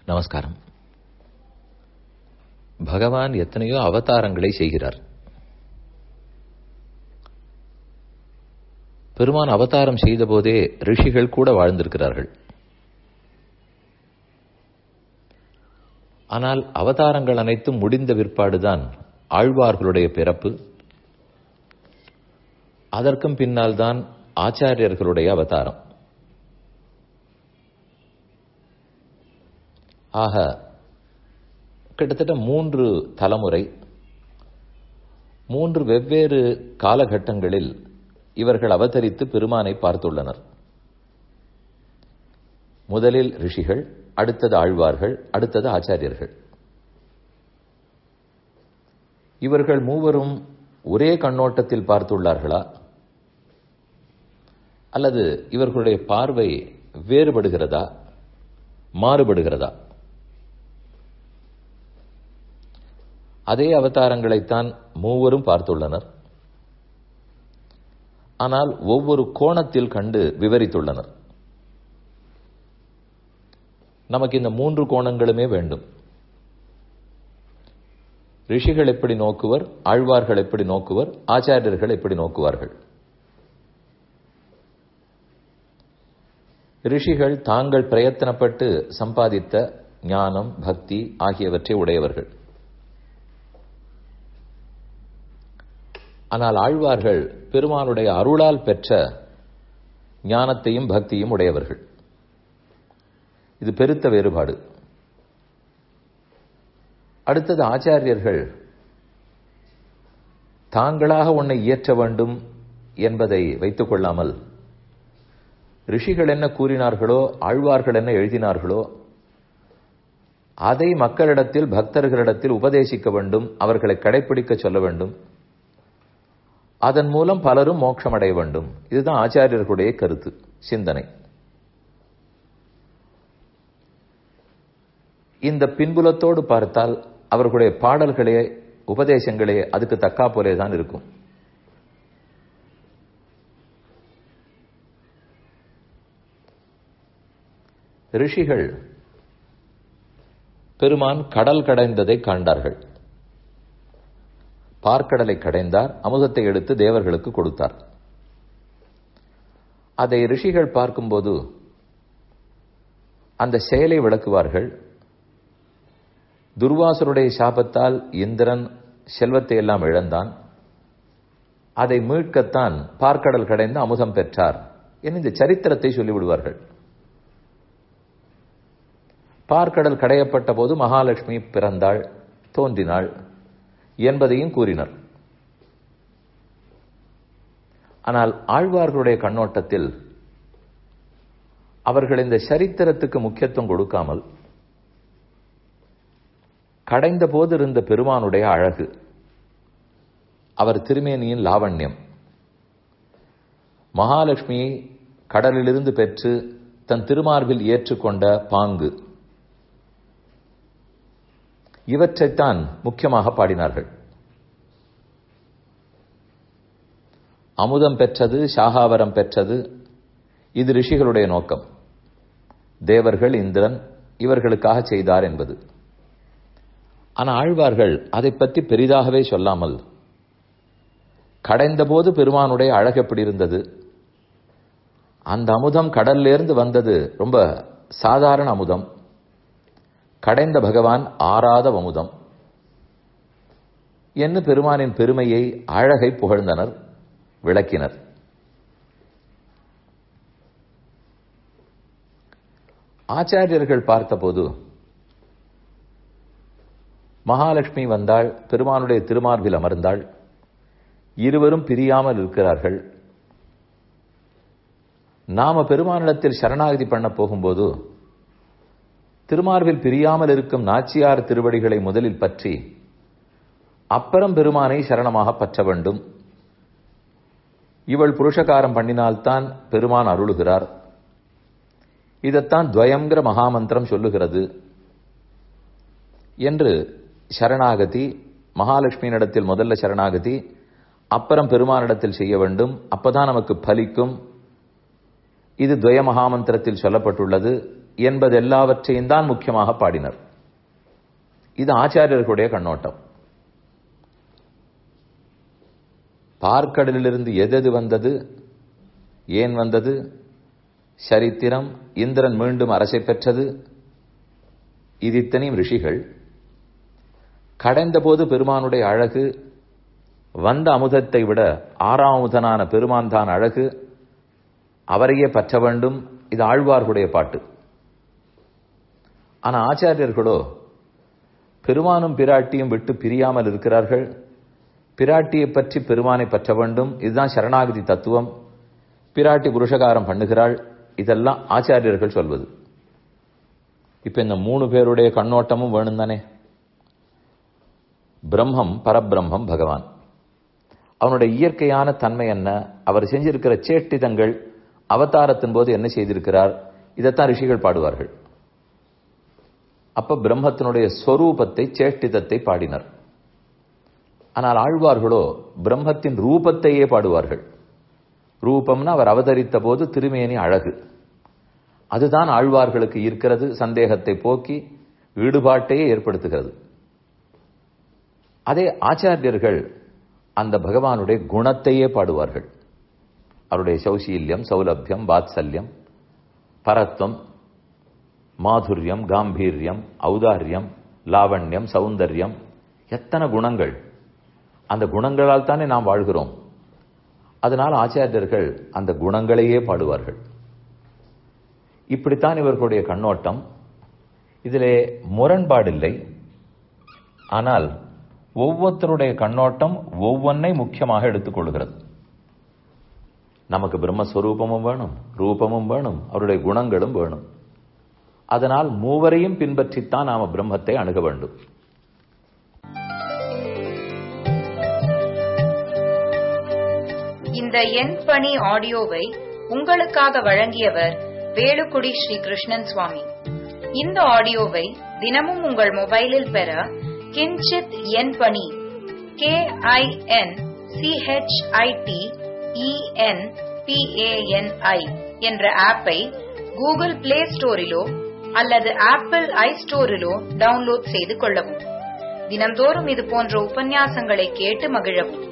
நமஸ்காரம் பகவான் எத்தனையோ அவதாரங்களை செய்கிறார் பெருமான் அவதாரம் செய்தபோதே ரிஷிகள் கூட வாழ்ந்திருக்கிறார்கள் ஆனால் அவதாரங்கள் அனைத்தும் முடிந்த பிற்பாடுதான் ஆழ்வார்களுடைய பிறப்பு அதற்கும் பின்னால் தான் ஆச்சாரியர்களுடைய அவதாரம் ஆக கிட்டத்தட்ட மூன்று தலைமுறை மூன்று வெவ்வேறு காலகட்டங்களில் இவர்கள் அவதரித்து பெருமானை பார்த்துள்ளனர் முதலில் ரிஷிகள் அடுத்தது ஆழ்வார்கள் அடுத்தது ஆச்சாரியர்கள் இவர்கள் மூவரும் ஒரே கண்ணோட்டத்தில் பார்த்துள்ளார்களா அல்லது இவர்களுடைய பார்வை வேறுபடுகிறதா மாறுபடுகிறதா அதே அவதாரங்களைத்தான் மூவரும் பார்த்துள்ளனர் ஆனால் ஒவ்வொரு கோணத்தில் கண்டு விவரித்துள்ளனர் நமக்கு இந்த மூன்று கோணங்களுமே வேண்டும் ரிஷிகள் எப்படி நோக்குவர் ஆழ்வார்கள் எப்படி நோக்குவர் ஆச்சாரியர்கள் எப்படி நோக்குவார்கள் ரிஷிகள் தாங்கள் பிரயத்தனப்பட்டு சம்பாதித்த ஞானம் பக்தி ஆகியவற்றை உடையவர்கள் ஆனால் ஆழ்வார்கள் பெருமானுடைய அருளால் பெற்ற ஞானத்தையும் பக்தியும் உடையவர்கள் இது பெருத்த வேறுபாடு அடுத்தது ஆச்சாரியர்கள் தாங்களாக உன்னை இயற்ற வேண்டும் என்பதை வைத்துக் கொள்ளாமல் ரிஷிகள் என்ன கூறினார்களோ ஆழ்வார்கள் என்ன எழுதினார்களோ அதை மக்களிடத்தில் பக்தர்களிடத்தில் உபதேசிக்க வேண்டும் அவர்களை கடைபிடிக்க சொல்ல வேண்டும் அதன் மூலம் பலரும் மோட்சம் அடைய வேண்டும் இதுதான் ஆச்சாரியர்களுடைய கருத்து சிந்தனை இந்த பின்புலத்தோடு பார்த்தால் அவர்களுடைய பாடல்களே உபதேசங்களே அதுக்கு தக்கா போலே தான் இருக்கும் ரிஷிகள் பெருமான் கடல் கடைந்ததை காண்டார்கள் பார்க்கடலை கடைந்தார் அமுதத்தை எடுத்து தேவர்களுக்கு கொடுத்தார் அதை ரிஷிகள் பார்க்கும்போது அந்த செயலை விளக்குவார்கள் துர்வாசருடைய சாபத்தால் இந்திரன் செல்வத்தை எல்லாம் இழந்தான் அதை மீட்கத்தான் பார்க்கடல் கடைந்து அமுதம் பெற்றார் என இந்த சரித்திரத்தை சொல்லிவிடுவார்கள் பார்க்கடல் கடையப்பட்ட போது மகாலட்சுமி பிறந்தாள் தோன்றினாள் என்பதையும் கூறினர் ஆனால் ஆழ்வார்களுடைய கண்ணோட்டத்தில் அவர்கள் இந்த சரித்திரத்துக்கு முக்கியத்துவம் கொடுக்காமல் கடைந்த போது இருந்த பெருமானுடைய அழகு அவர் திருமேனியின் லாவண்யம் மகாலட்சுமியை கடலிலிருந்து பெற்று தன் திருமார்பில் ஏற்றுக்கொண்ட பாங்கு இவற்றைத்தான் முக்கியமாக பாடினார்கள் அமுதம் பெற்றது சாகாவரம் பெற்றது இது ரிஷிகளுடைய நோக்கம் தேவர்கள் இந்திரன் இவர்களுக்காக செய்தார் என்பது ஆனால் ஆழ்வார்கள் அதை பற்றி பெரிதாகவே சொல்லாமல் கடைந்தபோது பெருமானுடைய அழகு எப்படி இருந்தது அந்த அமுதம் கடல்லிருந்து வந்தது ரொம்ப சாதாரண அமுதம் கடைந்த பகவான் ஆறாத அமுதம் என்று பெருமானின் பெருமையை அழகை புகழ்ந்தனர் விளக்கினர் ஆச்சாரியர்கள் பார்த்தபோது மகாலட்சுமி வந்தாள் பெருமானுடைய திருமார்பில் அமர்ந்தாள் இருவரும் பிரியாமல் இருக்கிறார்கள் நாம பெருமானிடத்தில் சரணாகதி பண்ண போகும்போது திருமார்பில் பிரியாமல் இருக்கும் நாச்சியார் திருவடிகளை முதலில் பற்றி அப்புறம் பெருமானை சரணமாக பற்ற வேண்டும் இவள் புருஷகாரம் பண்ணினால்தான் பெருமான் அருளுகிறார் இதைத்தான் துவயங்கிற மகாமந்திரம் சொல்லுகிறது என்று சரணாகதி மகாலட்சுமியினிடத்தில் முதல்ல சரணாகதி அப்புறம் பெருமானிடத்தில் செய்ய வேண்டும் அப்பதான் நமக்கு பலிக்கும் இது துவய மகாமந்திரத்தில் சொல்லப்பட்டுள்ளது என்பது எல்லாவற்றையும் தான் முக்கியமாக பாடினர் இது ஆச்சாரியர்களுடைய கண்ணோட்டம் பார்க்கடலிலிருந்து எதெது வந்தது ஏன் வந்தது சரித்திரம் இந்திரன் மீண்டும் அரசை பெற்றது இது இத்தனையும் ரிஷிகள் கடைந்த போது பெருமானுடைய அழகு வந்த அமுதத்தை விட ஆறாமுதனான பெருமான் தான் அழகு அவரையே பற்ற வேண்டும் இது ஆழ்வார்களுடைய பாட்டு ஆனா ஆச்சாரியர்களோ பெருமானும் பிராட்டியும் விட்டு பிரியாமல் இருக்கிறார்கள் பிராட்டியை பற்றி பெருமானை பற்ற வேண்டும் இதுதான் சரணாகதி தத்துவம் பிராட்டி புருஷகாரம் பண்ணுகிறாள் இதெல்லாம் ஆச்சாரியர்கள் சொல்வது இப்ப இந்த மூணு பேருடைய கண்ணோட்டமும் வேணும் தானே பிரம்மம் பரபிரம்மம் பகவான் அவனுடைய இயற்கையான தன்மை என்ன அவர் செஞ்சிருக்கிற சேட்டிதங்கள் அவதாரத்தின் போது என்ன செய்திருக்கிறார் இதைத்தான் ரிஷிகள் பாடுவார்கள் அப்ப பிரம்மத்தினுடைய ஸ்வரூபத்தை சேட்டிதத்தை பாடினர் ஆனால் ஆழ்வார்களோ பிரம்மத்தின் ரூபத்தையே பாடுவார்கள் ரூபம்னா அவர் அவதரித்த போது திருமேனி அழகு அதுதான் ஆழ்வார்களுக்கு இருக்கிறது சந்தேகத்தை போக்கி ஈடுபாட்டையே ஏற்படுத்துகிறது அதே ஆச்சாரியர்கள் அந்த பகவானுடைய குணத்தையே பாடுவார்கள் அவருடைய சௌசீல்யம் சௌலபியம் வாத்சல்யம் பரத்வம் மாதுரியம் காம்பீரியம் ஔதாரியம் லாவண்யம் சௌந்தர்யம் எத்தனை குணங்கள் அந்த குணங்களால் தானே நாம் வாழ்கிறோம் அதனால் ஆச்சாரியர்கள் அந்த குணங்களையே பாடுவார்கள் இப்படித்தான் இவர்களுடைய கண்ணோட்டம் இதிலே முரண்பாடில்லை ஆனால் ஒவ்வொருத்தருடைய கண்ணோட்டம் ஒவ்வொன்றை முக்கியமாக எடுத்துக்கொள்கிறது நமக்கு பிரம்மஸ்வரூபமும் வேணும் ரூபமும் வேணும் அவருடைய குணங்களும் வேணும் அதனால் மூவரையும் பின்பற்றித்தான் நாம பிரம்மத்தை அணுக வேண்டும் இந்த எண் பணி ஆடியோவை உங்களுக்காக வழங்கியவர் வேலுக்குடி ஸ்ரீ கிருஷ்ணன் சுவாமி இந்த ஆடியோவை தினமும் உங்கள் மொபைலில் பெற கிஞ்சித் எண் பணி கே ஐ என் சிஹெச்ஐடி இஎன் பிஏஎன்ஐ என்ற ஆப்பை கூகுள் பிளே ஸ்டோரிலோ அல்லது ஆப்பிள் ஐ ஸ்டோரிலோ டவுன்லோட் செய்து கொள்ளவும் தினம்தோறும் இது போன்ற உபன்யாசங்களை கேட்டு மகிழவும்